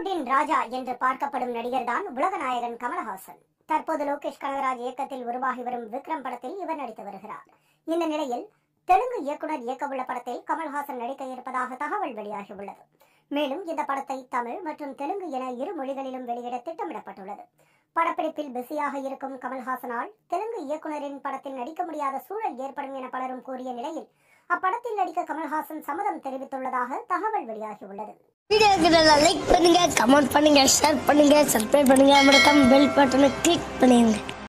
பாலிவுட்டின் ராஜா என்று பார்க்கப்படும் நடிகர் தான் உலகநாயகன் கமலஹாசன் தற்போது லோகேஷ் கனகராஜ் இயக்கத்தில் உருவாகி வரும் விக்ரம் படத்தில் இவர் நடித்து வருகிறார் இந்த நிலையில் தெலுங்கு இயக்குனர் இயக்கவுள்ள படத்தில் கமல்ஹாசன் நடிக்க இருப்பதாக தகவல் வெளியாகியுள்ளது மேலும் இந்த படத்தை தமிழ் மற்றும் தெலுங்கு என இரு மொழிகளிலும் வெளியிட திட்டமிடப்பட்டுள்ளது படப்பிடிப்பில் பிஸியாக இருக்கும் கமல்ஹாசனால் தெலுங்கு இயக்குனரின் படத்தில் நடிக்க முடியாத சூழல் ஏற்படும் என பலரும் கூறிய நிலையில் அப்படத்தில் நடிக்க கமல்ஹாசன் சம்மதம் தெரிவித்துள்ளதாக தகவல் வெளியாகியுள்ளது வீடியோக்கு நல்லா லைக் பண்ணுங்க கமெண்ட் பண்ணுங்க ஷேர் பண்ணுங்க சப்ஸ்கிரைப் பண்ணுங்க மறக்காம பெல் பட்டனை கிளிக் பண்ணிடுங்க